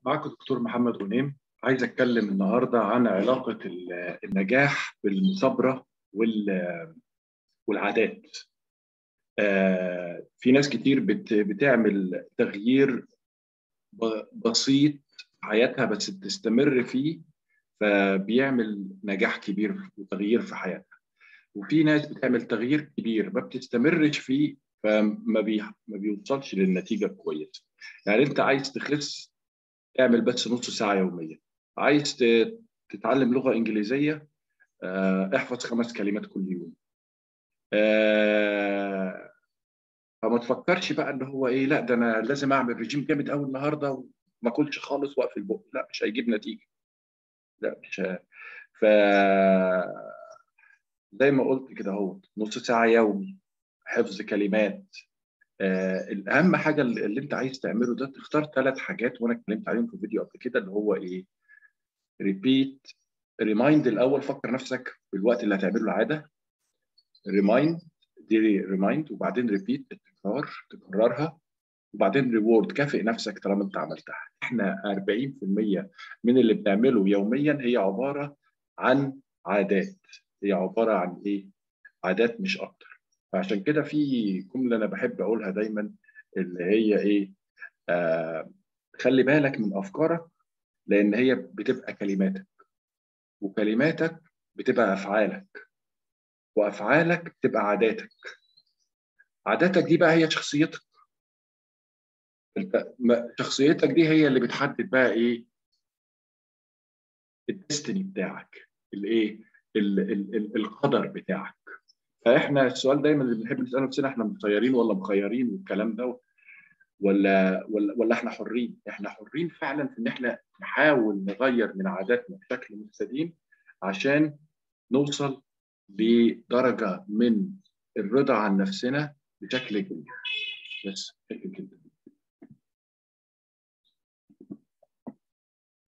معكم دكتور محمد غنيم عايز اتكلم النهارده عن علاقه النجاح بالمثابره والعادات في ناس كتير بتعمل تغيير بسيط في حياتها بس بتستمر فيه فبيعمل نجاح كبير وتغيير في حياتها وفي ناس بتعمل تغيير كبير ما بتستمرش فيه فما بي... ما بيوصلش للنتيجه الكويسه يعني انت عايز تخس اعمل بس نص ساعه يوميا عايز تتعلم لغه انجليزيه احفظ خمس كلمات كل يوم فما تفكرش بقى ان هو ايه لا ده انا لازم اعمل رجيم جامد قوي النهارده وما اكلش خالص واقفل البق لا مش هيجيب نتيجه لا مش ه... ف زي ما قلت كده اهو نص ساعه يومي حفظ كلمات آه الاهم حاجه اللي انت عايز تعمله ده تختار ثلاث حاجات وانا اتكلمت عليهم في فيديو قبل كده اللي هو ايه ريبيت ريمايند الاول فكر نفسك بالوقت اللي هتعمله العاده ريمايند دي ريمايند وبعدين ريبيت التكرار تكررها وبعدين ريورد كافئ نفسك طالما انت عملتها احنا 40% من اللي بنعمله يوميا هي عباره عن عادات هي عباره عن ايه عادات مش اكتر فعشان كده في جمله انا بحب اقولها دايما اللي هي ايه آه خلي بالك من افكارك لان هي بتبقى كلماتك وكلماتك بتبقى افعالك وافعالك بتبقى عاداتك عاداتك دي بقى هي شخصيتك انت شخصيتك دي هي اللي بتحدد بقى ايه الدستني بتاعك الايه القدر بتاعك فاحنا السؤال دايما اللي بنحب نساله نفسنا احنا مسيرين ولا مخيرين والكلام ده ولا ولا ولا احنا حرين؟ احنا حرين فعلا في ان احنا نحاول نغير من عاداتنا بشكل مستديم عشان نوصل لدرجه من الرضا عن نفسنا بشكل كبير. بس شكرا جدا.